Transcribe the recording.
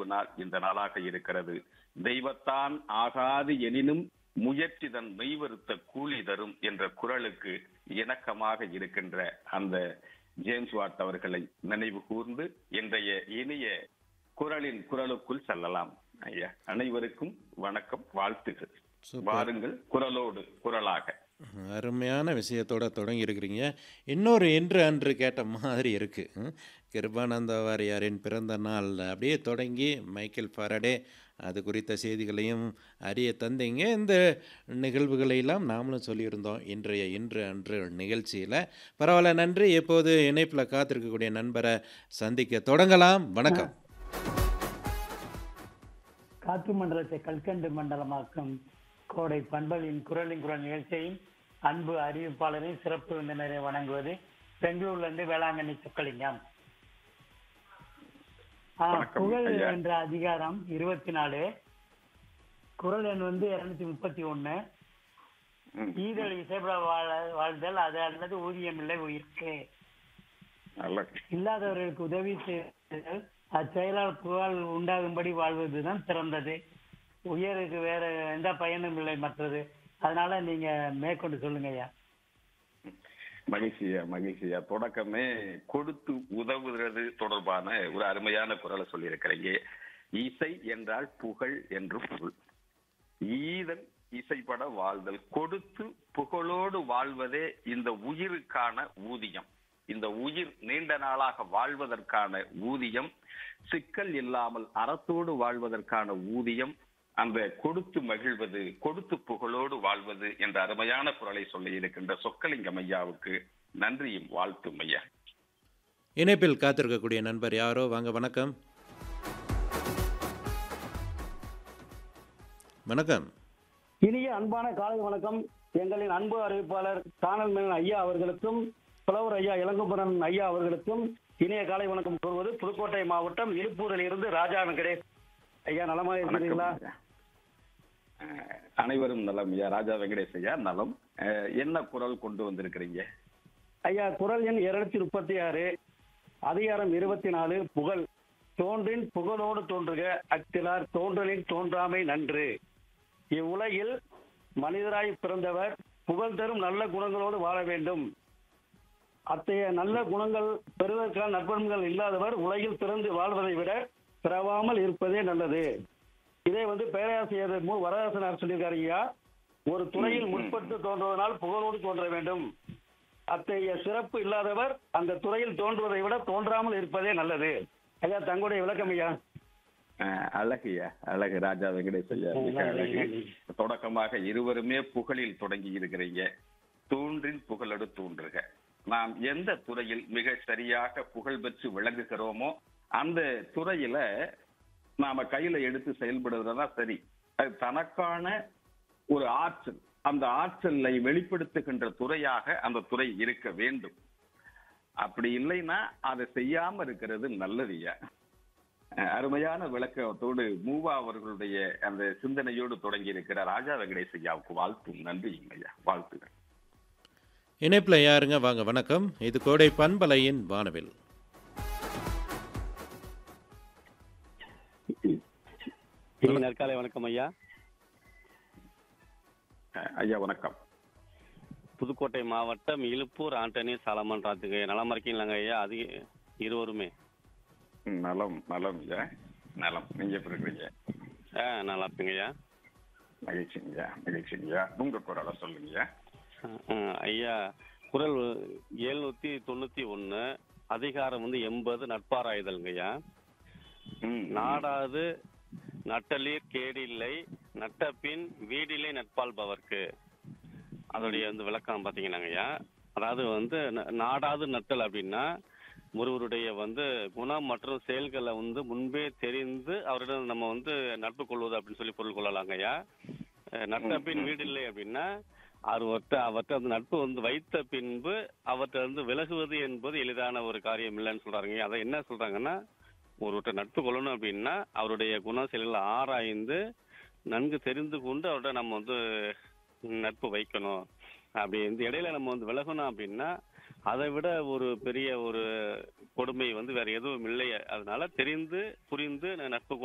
நாள் இந்த நாளாக இருக்கிறது தெய்வத்தான் ஆகாது எனினும் முயற்சி தன் மெய்வருத்த கூலி தரும் என்ற குரலுக்கு இணக்கமாக இருக்கின்ற அந்த ஜேம்ஸ் வாட் அவர்களை நினைவு கூர்ந்து இன்றைய இனிய குரலின் குரலுக்குள் செல்லலாம் ஐயா அனைவருக்கும் வணக்கம் வாழ்த்துகள் சூப்பர். வாருங்கள் குரலோடு குரலாக அருமையான விஷயத்தோட தொடங்கி இருக்கிறீங்க இன்னொரு இன்று அன்று கேட்ட மாதிரி இருக்கு ம். கிருபானந்த வாரியாரின் பிறந்த நாள் அப்படியே தொடங்கி மைக்கேல் ஃபாரடே அது குறித்த செய்திகளையும் அறிய தந்தீங்க இந்த நிகழ்வுகளை எல்லாம் நாமளும் சொல்லியிருந்தோம் இன்றைய இன்று அன்று நிகழ்ச்சியில் பரவாயில்ல நன்றி எப்போது இணைப்பில் காத்திருக்கக்கூடிய நண்பரை சந்திக்க தொடங்கலாம் வணக்கம் காற்று மண்டலத்தை கல்கண்டு மண்டலமாக்கும் கோடை பண்பலின் குரலின் குரல் நிகழ்ச்சியையும் அன்பு அறிவிப்பாளரையும் சிறப்பு விருந்தினரை வணங்குவது பெங்களூர்ல இருந்து வேளாங்கண்ணி சொக்கலிங்கம் ஆ, வணக்கம், புகழ் ஐயா. என்ற அதிகாரம் இருபத்தி நாலு குரல் எண் வந்து இருநூத்தி முப்பத்தி ஒண்ணு ம். ஈதல் இசைப்பட வாழ வாழ்தல் அது அல்லது ஊதியம் இல்லை உயிர்க்கு நல்ல இல்லாதவர்களுக்கு உதவி செய்தல் அச்செயலால் புகழ் உண்டாகும்படி வாழ்வதுதான் சிறந்தது உயருக்கு வேற எந்த பயனும் இல்லை மற்றது அதனால நீங்க மேற்கொண்டு சொல்லுங்க ஐயா மகிழ்ச்சியா மகிழ்ச்சியா தொடக்கமே கொடுத்து உதவுகிறது தொடர்பான ஒரு அருமையான குரலை சொல்லியிருக்கிறீங்க இசை என்றால் புகழ் என்று பொருள் ஈதல் இசைப்பட வாழ்தல் கொடுத்து புகழோடு வாழ்வதே இந்த உயிருக்கான ஊதியம் இந்த உயிர் நீண்ட நாளாக வாழ்வதற்கான ஊதியம் சிக்கல் இல்லாமல் அறத்தோடு வாழ்வதற்கான ஊதியம் அந்த கொடுத்து மகிழ்வது கொடுத்து புகழோடு வாழ்வது என்ற அருமையான குரலை சொல்லி இருக்கின்ற சொக்கலிங்கம் ஐயாவுக்கு நன்றியும் வாழ்த்தும் ஐயா இணைப்பில் காத்திருக்கக்கூடிய நண்பர் யாரோ வாங்க வணக்கம் வணக்கம் இனிய அன்பான காலை வணக்கம் எங்களின் அன்பு அறிவிப்பாளர் காணல் மேனன் ஐயா அவர்களுக்கும் புலவர் ஐயா இளங்குபுரன் ஐயா அவர்களுக்கும் இனிய காலை வணக்கம் கூறுவது புதுக்கோட்டை மாவட்டம் இழுப்பூரில் இருந்து ராஜா வெங்கடேஷ் ஐயா நலமா வணக்கம் இருக்கிறீங்களா ஐயா. அஹ், அனைவரும் நலம் ஐயா ராஜா வெங்கடேஷ் ஐயா நலம் அஹ், என்ன குரல் கொண்டு வந்திருக்கிறீங்க ஐயா குரல் எண் இருநூத்தி முப்பத்தி ஆறு அதிகாரம் இருபத்தி நாலு புகழ் தோன்றின் புகழோடு தோன்றுக அத்திலார் தோன்றலின் தோன்றாமை நன்று இவ்வுலகில் மனிதராய் பிறந்தவர் புகழ் தரும் நல்ல குணங்களோடு வாழ வேண்டும் அத்தகைய நல்ல குணங்கள் பெறுவதற்கான நற்பண்புகள் இல்லாதவர் உலகில் பிறந்து வாழ்வதை விட பிறவாமல் இருப்பதே நல்லது இதை வந்து பேராசிரியர் மு வரதாசனார் சொல்லியிருக்காரு ஐயா ஒரு துறையில் முற்பட்டு தோன்றுவதனால் புகழோடு தோன்ற வேண்டும் அத்தகைய சிறப்பு இல்லாதவர் அந்த துறையில் தோன்றுவதை விட தோன்றாமல் இருப்பதே நல்லது ஐயா தங்களுடைய விளக்கம் ஐயா அஹ், அழகு ஐயா அழகு ராஜா வெங்கடேஷ் ஐயா மிக நன்றி, அழகு நன்றி. தொடக்கமாக இருவருமே புகழில் தொடங்கி இருக்கிறீங்க தூன்றின் புகழோடு தூண்டுக நாம் எந்த துறையில் மிக சரியாக புகழ் பெற்று விளங்குகிறோமோ அந்த துறையில நாம கையில எடுத்து செயல்படுறதுதான் சரி அது தனக்கான ஒரு ஆற்றல் அந்த ஆற்றலை வெளிப்படுத்துகின்ற துறையாக அந்த துறை இருக்க வேண்டும் அப்படி இல்லைன்னா அதை செய்யாம இருக்கிறது நல்லது ஐயா அஹ் அருமையான விளக்கத்தோடு மூவா அவர்களுடைய அந்த சிந்தனையோடு தொடங்கி இருக்கிற ராஜா வெங்கடேஷ் ஐயாவுக்கு வாழ்த்தும் நன்றி ஐயா வாழ்த்துகள் இணைப்பில் யாருங்க வாங்க வணக்கம் இது கோடை பண்பலையின் வானவில் இனி நற்காலை வணக்கம் ஐயா அஹ் ஐயா வணக்கம் புதுக்கோட்டை மாவட்டம் இலுப்பூர் ஆண்டனி சாலமன் ராத்துக்கு நலமா இருக்கீங்களாங்க ஐயா அது இருவருமே ம், நலம் நலம் ஐயா நலம் நீங்க எப்படி இருக்கிறீங்க ஆ நல்லா இருப்பீங்க ஐயா மகிழ்ச்சிங்கய்யா மகிழ்ச்சிங்கய்யா உங்க குரலை சொல்லுங்கய்யா ஆ, ஐயா குரல் எழுநூத்தி தொண்ணூத்தி ஒண்ணு அதிகாரம் வந்து எண்பது நட்பாராயுதல்ங்க ஐயா ம், நாடாது நட்டலீர் கேடில்லை நட்டபின் வீடில்லை நட்பாள்பவர்க்கு அதோடைய வந்து விளக்கம் பாத்தீங்கன்னாங்க ஐயா அதாவது வந்து ந- நாடாது நட்டல் அப்படின்னா ஒருவருடைய வந்து குணம் மற்றும் செயல்களை வந்து முன்பே தெரிந்து அவரிடம் நம்ம வந்து நட்பு கொள்வது அப்படின்னு சொல்லி பொருள் கொள்ளலாங்க ஐயா அஹ் நட்டபின் வீடில்லை அப்படின்னா அவர்கிட்ட அவர்கிட்ட அந்த நட்பு வந்து வைத்த பின்பு அவர்கிட்ட இருந்து விலகுவது என்பது எளிதான ஒரு காரியம் இல்லைன்னு சொல்றாங்க அதை என்ன சொல்றாங்கன்னா ஒருவர்கிட்ட நட்பு கொள்ளணும் அப்படின்னா அவருடைய குண செயல்களை ஆராய்ந்து நன்கு தெரிந்து கொண்டு அவர்கிட்ட நம்ம வந்து நட்பு வைக்கணும் அப்படி இந்த இடையில நம்ம வந்து விலகணும் அப்படின்னா அதை விட ஒரு பெரிய ஒரு கொடுமை வந்து வேற எதுவும் இல்லை அதனால தெரிந்து புரிந்து நட்பு